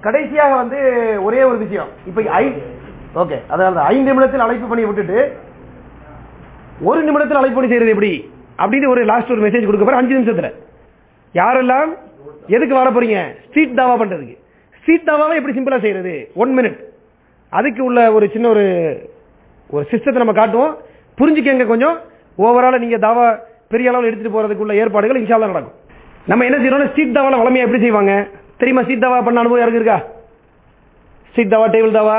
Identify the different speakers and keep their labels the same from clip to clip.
Speaker 1: கடைசியாக வந்து ஒரே ஒரு விஷயம் இப்ப ஐ ஓகே அதாவது ஐந்து நிமிடத்தில் அழைப்பு பண்ணி விட்டுட்டு ஒரு நிமிடத்தில் அழைப்பு பண்ணி செய்யறது எப்படி அப்படின்னு ஒரு லாஸ்ட் ஒரு மெசேஜ் கொடுக்க போறேன் அஞ்சு நிமிஷத்துல யாரெல்லாம் எதுக்கு வர போறீங்க ஸ்ட்ரீட் தாவா பண்றதுக்கு ஸ்ட்ரீட் தாவாவை எப்படி சிம்பிளா செய்யறது ஒன் மினிட் அதுக்கு உள்ள ஒரு சின்ன ஒரு ஒரு சிஸ்டத்தை நம்ம காட்டுவோம் புரிஞ்சுக்கங்க கொஞ்சம் ஓவரால நீங்க தாவா பெரிய அளவில் எடுத்துட்டு போறதுக்குள்ள ஏற்பாடுகள் இன்ஷால்லா நடக்கும் நம்ம என்ன செய்யறோம் ஸ்ட்ரீட் தாவால வளமையா எப்படி செய்வாங்க தெரியுமா ஸ்ட்ரீட் தாவா பண்ண அனுபவம் யாருக்கு இருக்கா ஸ்ட்ரீட் தாவா டேபிள் தாவா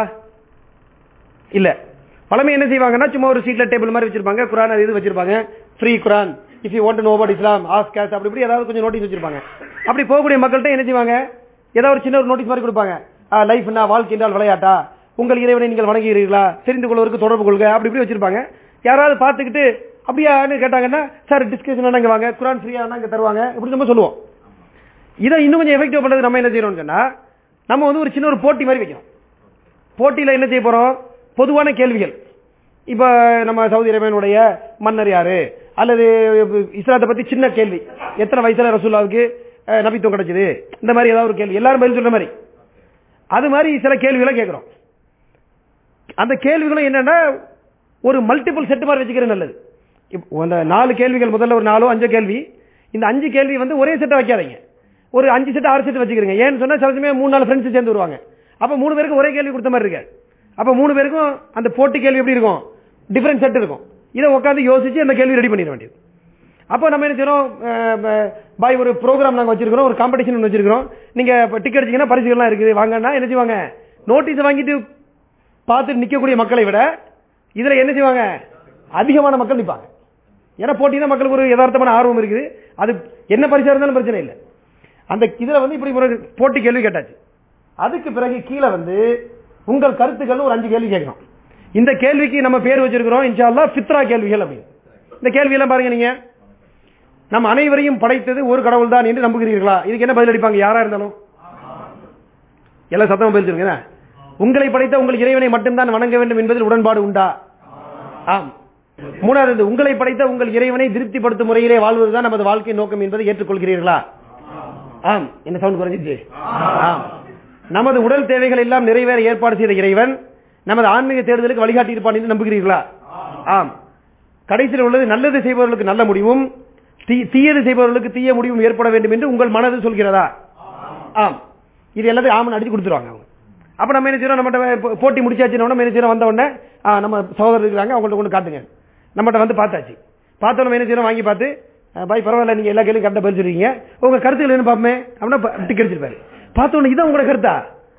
Speaker 1: இல்ல பழமை என்ன செய்வாங்கன்னா சும்மா ஒரு சீட்ல டேபிள் மாதிரி வச்சிருப்பாங்க குரான் அது இது வச்சிருப்பாங்க ஃப்ரீ குரான் if you want know about Islam ask us அப்படி இப்படி ஏதாவது கொஞ்சம் நோட்டீஸ் வச்சிருப்பாங்க அப்படி போகக்கூடிய மக்கள்கிட்ட என்ன செய்வாங்க ஏதாவது ஒரு சின்ன ஒரு நோட்டீஸ் மாதிரி கொடுப்பாங்க லைஃப் என்ன வாழ்க்கை என்றால் விளையாட்டா உங்கள் இறைவனை நீங்கள் வணங்குகிறீர்களா தெரிந்து கொள்வதற்கு தொடர்பு கொள்க அப்படி இப்படி வச்சிருப்பாங்க யாராவது பார்த்துக்கிட்டு அப்படியான்னு கேட்டாங்கன்னா சார் டிஸ்கஷன் இங்க வாங்க குரான் ஃப்ரீயா இங்க தருவாங்க இப்படி நம்ம சொல்லுவோம் இதை இன்னும் கொஞ்சம் எஃபெக்டிவ் பண்றது நம்ம என்ன செய்யறோம்னு சொன்னா நம்ம வந்து ஒரு சின்ன ஒரு போட்டி மாதிரி வைக்கிறோம் போட்டியில என்ன செய்ய போறோம் பொதுவான கேள்விகள் இப்ப நம்ம சவுதி அரேபியனுடைய மன்னர் யாரு அல்லது இஸ்லாத்தை பத்தி சின்ன கேள்வி எத்தனை வயசுல ரசூல்லாவுக்கு அஹ், நபித்துவம் கிடைச்சது இந்த மாதிரி ஏதாவது ஒரு கேள்வி எல்லாரும் பதில் சொல்ற மாதிரி அது மாதிரி சில கேள்விகளை கேட்கிறோம் அந்த கேள்விகளும் என்னன்னா ஒரு மல்டிபிள் செட் மாதிரி வச்சுக்கிறது நல்லது இப்போ அந்த நாலு கேள்விகள் முதல்ல ஒரு நாலோ அஞ்சோ கேள்வி இந்த அஞ்சு கேள்வி வந்து ஒரே செட்டை வைக்காதீங்க ஒரு அஞ்சு செட் ஆறு செட் வச்சுக்கிறீங்க ஏன்னு சொன்னா சில சமயம் மூணு நாலு ஃப்ரெண்ட்ஸ் சேர்ந்து வருவாங்க அப்ப மூணு பேருக்கு ஒரே கேள்வி கொடுத்த மாதிரி இருக்கு அப்ப மூணு பேருக்கும் அந்த போட்டி கேள்வி எப்படி இருக்கும் டிஃபரெண்ட் செட் இருக்கும் இதை உட்காந்து யோசிச்சு அந்த கேள்வி ரெடி பண்ணிட வேண்டியது அப்போ நம்ம என்ன செய்யறோம் அஹ், பாய் ஒரு ப்ரோக்ராம் நாங்க வச்சிருக்கிறோம் ஒரு காம்படிஷன் ஒன்று வச்சிருக்கிறோம் நீங்க டிக்கெட் அடிச்சீங்கன்னா பரிசுகள்லாம் இருக்குது வாங்கன்னா என்ன செய்வாங்க நோட்டீஸ் வாங்கிட்டு பார்த்துட்டு நிக்கக்கூடிய மக்களை விட இதுல என்ன செய்வாங்க அதிகமான மக்கள் நிப்பாங்க ஏன்னா போட்டினா மக்களுக்கு ஒரு யதார்த்தமான ஆர்வம் இருக்குது அது என்ன பரிசா இருந்தாலும் பிரச்சனை இல்லை அந்த இதுல வந்து இப்படி ஒரு போட்டி கேள்வி கேட்டாச்சு அதுக்கு பிறகு கீழே வந்து உங்கள் கருத்துக்கள் ஒரு அஞ்சு கேள்வி கேட்கணும் இந்த கேள்விக்கு நம்ம பேர் வச்சிருக்கிறோம் இன்ஷா அல்லாஹ் ஃபித்ரா கேள்விகள் அப்படின்னு இந்த கேள்வி எல்லாம் பாருங்க நீங்க நம்ம அனைவரையும் படைத்தது ஒரு கடவுள் தான் என்று நம்புகிறீர்களா இதுக்கு என்ன பதில் அடிப்பாங்க யாரா இருந்தாலும் எல்லாம் சத்தமா பதில் சொல்லுங்க உங்களை படைத்த உங்கள் இறைவனை மட்டும்தான் வணங்க வேண்டும் என்பதில் உடன்பாடு உண்டா ஆம் மூணாவது உங்களை படைத்த உங்கள் இறைவனை திருப்திப்படுத்தும் முறையிலே வாழ்வதுதான் நமது வாழ்க்கை நோக்கம் என்பதை ஏற்றுக்கொள்கிறீர்களா ஆம் என்ன சவுண்ட் குறைஞ்சிச்சு ஆம் நமது உடல் தேவைகள் எல்லாம் நிறைவேற ஏற்பாடு செய்த இறைவன் நமது ஆன்மீக தேடுதலுக்கு வழிகாட்டி இருப்பான் என்று நம்புகிறீர்களா ஆம் கடைசியில் உள்ளது நல்லது செய்பவர்களுக்கு நல்ல முடிவும் தீ- தீயது செய்பவர்களுக்கு தீய முடிவும் ஏற்பட வேண்டும் என்று உங்கள் மனது சொல்கிறதா ஆம் இது எல்லாத்தையும் ஆமன் அடிச்சு கொடுத்துருவாங்க அவங்க அப்ப நம்ம என்ன செய்யறோம் நம்மகிட்ட போ- போட்டி முடிச்சாச்சு நம்ம என்ன செய்யறோம் வந்த உடனே ஆ, நம்ம சகோதரர் இருக்கிறாங்க அவங்கள்ட்ட கொண்டு காட்டுங்க நம்மகிட்ட வந்து பார்த்தாச்சு பார்த்த நம்ம என்ன செய்யறோம் வாங்கி பார்த்து "அஹ், பாய் பரவாயில்ல நீங்க எல்லா கேள்வியும் கரெக்டா பதில் சொல்றீங்க உங்க கருத்துக்கள் என்ன பார்ப்போமே அப்படின்னா டிக்கெட் அடிச்சிருப்பாரு பார்த்த உடனே இதான் உங்களோட கருத்தா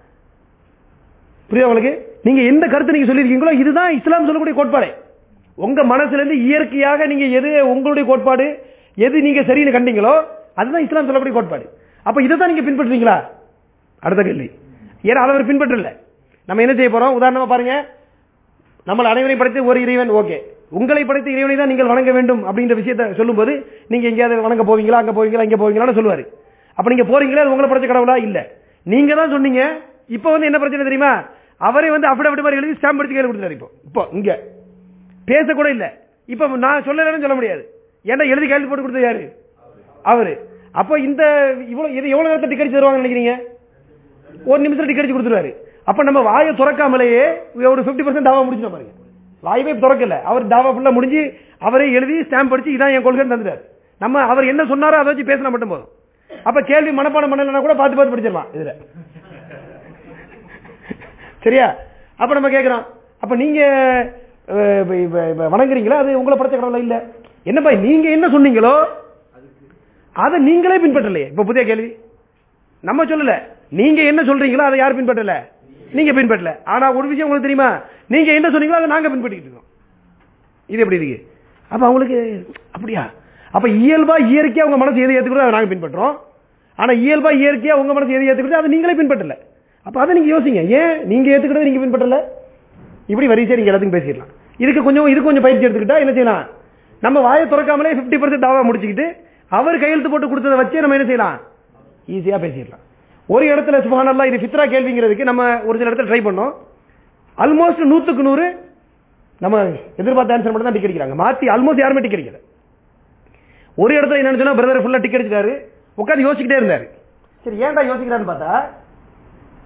Speaker 1: புரியுதா உங்களுக்கு நீங்க எந்த கருத்து நீங்க சொல்லியிருக்கீங்களோ இதுதான் இஸ்லாம் சொல்லக்கூடிய கோட்பாடு உங்க மனசுல இருந்து இயற்கையாக நீங்க எது உங்களுடைய கோட்பாடு எது நீங்க சரின்னு கண்டீங்களோ அதுதான் இஸ்லாம் சொல்லக்கூடிய கோட்பாடு அப்ப இதை தான் நீங்க பின்பற்றுறீங்களா அடுத்த கேள்வி ஏன்னா அதை அவர் பின்பற்றல நம்ம என்ன செய்ய போறோம் உதாரணமா பாருங்க நம்மள அனைவரையும் படைத்து ஒரு இறைவன் ஓகே உங்களை படைத்த இறைவனை தான் நீங்கள் வணங்க வேண்டும் அப்படின்ற விஷயத்தை சொல்லும்போது நீங்க எங்கேயாவது வணங்க போவீங்களா அங்க போவீங்களா இங்க போவீங்களான்னு சொல்லுவாரு அப்ப நீங்க போறீங்களா அது உங்களை படைச்ச கடவுளா இல்ல நீங்க தான் சொன்னீங்க இப்ப வந்து என்ன பிரச்சனை தெரியுமா அவரே வந்து அஃபிடவிட் மாதிரி எழுதி ஸ்டாம்ப் அடிச்சு கையில் கொடுத்தாரு இப்போ இப்போ இங்க பேச கூட இல்ல இப்ப நான் சொல்லலன்னு சொல்ல முடியாது ஏன்னா எழுதி கையில் போட்டு கொடுத்தது யாரு அவரு அப்ப இந்த இவ்வளவு இது எவ்வளவு நேரத்தை டிக்கெட் தருவாங்கன்னு நினைக்கிறீங்க ஒரு நிமிஷம் டிக்கெட் அடிச்சு கொடுத்துருவாரு அப்ப நம்ம வாயை திறக்காமலேயே ஒரு 50% பர்சன்ட் தாவா முடிச்சிடும் பாருங்க வாயவே திறக்கல அவர் தாவா ஃபுல்லா முடிஞ்சு அவரே எழுதி ஸ்டாம்ப் அடிச்சு இதான் என் கொள்கை தந்துட்டாரு நம்ம அவர் என்ன சொன்னாரோ அதை வச்சு பேசினா மட்டும் போதும் அப்ப கேள்வி மனப்பாடம் பண்ணலன்னா கூட பார்த்து பார்த்து படிச்சிடலாம் இதுல சரியா அப்ப நம்ம கேக்குறோம் அப்ப நீங்க அஹ், இப்ப- இப்ப- இப்ப வணங்குறீங்களா அது உங்களை படைச்ச கடவுளா இல்ல என்னப்பா நீங்க என்ன சொன்னீங்களோ அதை நீங்களே பின்பற்றலையே இப்ப புதிய கேள்வி நம்ம சொல்லல நீங்க என்ன சொல்றீங்களோ அதை யார் பின்பற்றல நீங்க பின்பற்றல ஆனா ஒரு விஷயம் உங்களுக்கு தெரியுமா நீங்க என்ன சொன்னீங்களோ அதை நாங்க பின்பற்றிட்டு இருக்கோம் இது எப்படி இருக்கு அப்ப அவங்களுக்கு அப்படியா அப்ப இயல்பா இயற்கையா உங்க மனசு எதை ஏத்துக்கிறதோ அதை நாங்க பின்பற்றோம் ஆனா இயல்பா இயற்கையா உங்க மனசு எதை ஏத்துக்கிறதோ அதை நீங்களே பின்பற்றல அப்ப அதை நீங்க யோசிங்க ஏன் நீங்க ஏத்துக்கிறத நீங்க பின்பற்றல இப்படி வரிசையா நீங்க எல்லாத்தையும் பேசிடலாம் இதுக்கு கொஞ்சம் இது கொஞ்சம் பயிற்சி எடுத்துக்கிட்டா என்ன செய்யலாம் நம்ம வாயை திறக்காமலே 50% பர்சன்ட் தாவா முடிச்சுக்கிட்டு அவர் கையெழுத்து போட்டு கொடுத்ததை வச்சே நம்ம என்ன செய்யலாம் ஈஸியா பேசிடலாம் ஒரு இடத்துல சுபஹானல்லாஹ் இது ஃபித்ரா கேள்விங்கிறதுக்கு நம்ம ஒரு சில இடத்துல ட்ரை பண்ணோம் ஆல்மோஸ்ட் நூத்துக்கு நூறு நம்ம எதிர்பார்த்த ஆன்சர் மட்டும் தான் டிக்கெட் அடிக்கிறாங்க மாத்தி ஆல்மோஸ்ட் யாருமே டிக்கெட் அடிக்கல ஒரு இடத்துல என்னன்னு சொன்னா பிரதர் ஃபுல்லா டிக்கெட் அடிச்சிட்டாரு உட்காந்து யோசிக்கிட்டே இருந்தாரு சரி ஏன்டா யோசிக்கிறான்னு பார்த்தா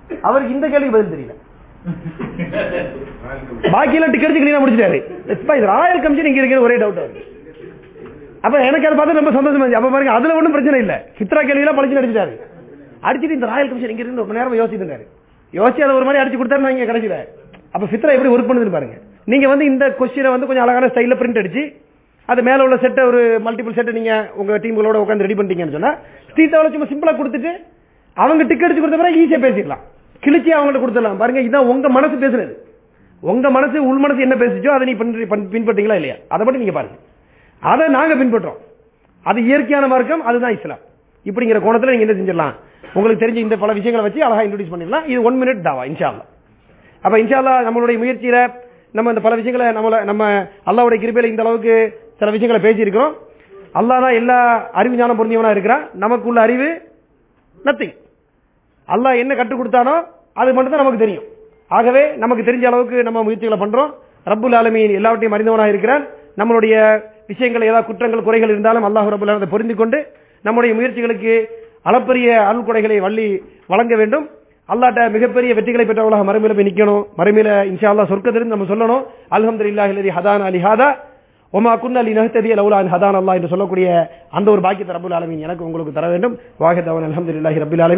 Speaker 1: அவருக்கு இந்த கேள்விக்கு பதில் தெரியல பாக்கியெல்லாம் டிக்கெட் கிளீனா முடிச்சிட்டாரு இப்ப இது ராயல் கமிஷன் இங்க இருக்கிற ஒரே டவுட் வருது அப்ப எனக்கு அதை பார்த்து ரொம்ப சந்தோஷமா இருந்துச்சு அப்ப பாருங்க அதுல ஒண்ணும் பிரச்சனை இல்ல சித்ரா கேள்வியெல்லாம் பழிச்சு அடிச்சிட்டாரு அடிச்சுட்டு இந்த ராயல் கமிஷன் இங்க இருந்து ஒரு மணி நேரம் யோசிச்சுட்டாரு யோசிச்சு அதை ஒரு மாதிரி அடிச்சு கொடுத்தாரு இங்க கடைசியில அப்ப ஃபித்ரா எப்படி ஒர்க் பண்ணுதுன்னு பாருங்க நீங்க வந்து இந்த கொஸ்டினை வந்து கொஞ்சம் அழகான ஸ்டைல பிரிண்ட் அடிச்சு அது மேல உள்ள செட்டை ஒரு மல்டிபிள் செட்டை நீங்க உங்க டீம்களோட உட்காந்து ரெடி பண்ணிட்டீங்கன்னு சொன்னா ஸ்ரீதாவில சும்மா சிம்பிளா கொடுத்துட்டு அவங்க டிக்கெட் அடிச்சு கொடுத்த பிறகு ஈஸியா பேசிடலாம் கிழிச்சி அவங்கள்ட்ட கொடுத்துடலாம் பாருங்க இதான் உங்க மனசு பேசுறது உங்க மனசு உள் மனசு என்ன பேசிச்சோ அதை நீ பின்பற்றி- பின்- பின்பற்றீங்களா இல்லையா அதை மட்டும் நீங்க பாருங்க அதை நாங்க பின்பற்றோம் அது இயற்கையான மார்க்கம் அதுதான் இஸ்லாம் இப்படிங்கிற கோணத்துல நீங்க என்ன செஞ்சிடலாம் உங்களுக்கு தெரிஞ்ச இந்த பல விஷயங்களை வச்சு அழகா இன்ட்ரோடியூஸ் பண்ணிடலாம் இது ஒன் மினிட் தாவா இன்ஷா அல்லாஹ் அப்ப இன்ஷா அல்லாஹ் நம்மளுடைய முயற்சியில நம்ம இந்த பல விஷயங்களை நம்மள நம்ம அல்லாவுடைய கிருபையில இந்த அளவுக்கு சில விஷயங்களை பேசியிருக்கிறோம் அல்லாஹ் தான் எல்லா அறிவு ஞானம் பொருந்தியவனா இருக்கிறான் நமக்குள்ள அறிவு நத்திங் அல்லாஹ் என்ன கற்றுக் கொடுத்தானோ அது மட்டும் தான் நமக்கு தெரியும் ஆகவே நமக்கு தெரிஞ்ச அளவுக்கு நம்ம முயற்சிகளை பண்றோம் ரப்புல் ஆலமீன் எல்லாவற்றையும் அறிந்தவனாக இருக்கிறான் நம்மளுடைய விஷயங்கள் ஏதாவது குற்றங்கள் குறைகள் இருந்தாலும் அல்லாஹ் ரபுல் அதை பொருந்தி கொண்டு நம்முடைய முயற்சிகளுக்கு அளப்பரிய அருள் கொடைகளை வள்ளி வழங்க வேண்டும் அல்லாட்ட மிகப்பெரிய வெற்றிகளை பெற்றவர்களாக மறுமையில போய் நிக்கணும் மறுமையில இன்ஷா அல்லாஹ் சொர்க்கத்திலிருந்து நம்ம சொல்லணும் அல்ஹம்துலில்லாஹி அல்லதி ஹதானா அலி ஹாதா ஒமா குன்ன அலி நஹ்ததி லவுலா அன் ஹதான் அல்லாஹ் என்று சொல்லக்கூடிய அந்த ஒரு பாக்கியத்தை ரப்புல் ஆலமீன் எனக்கு உங்களுக்கு தர வேண்டும் வாஹித் அவன் அல்ஹம்துலில்லாஹி ரப்பில் ஆலமீன்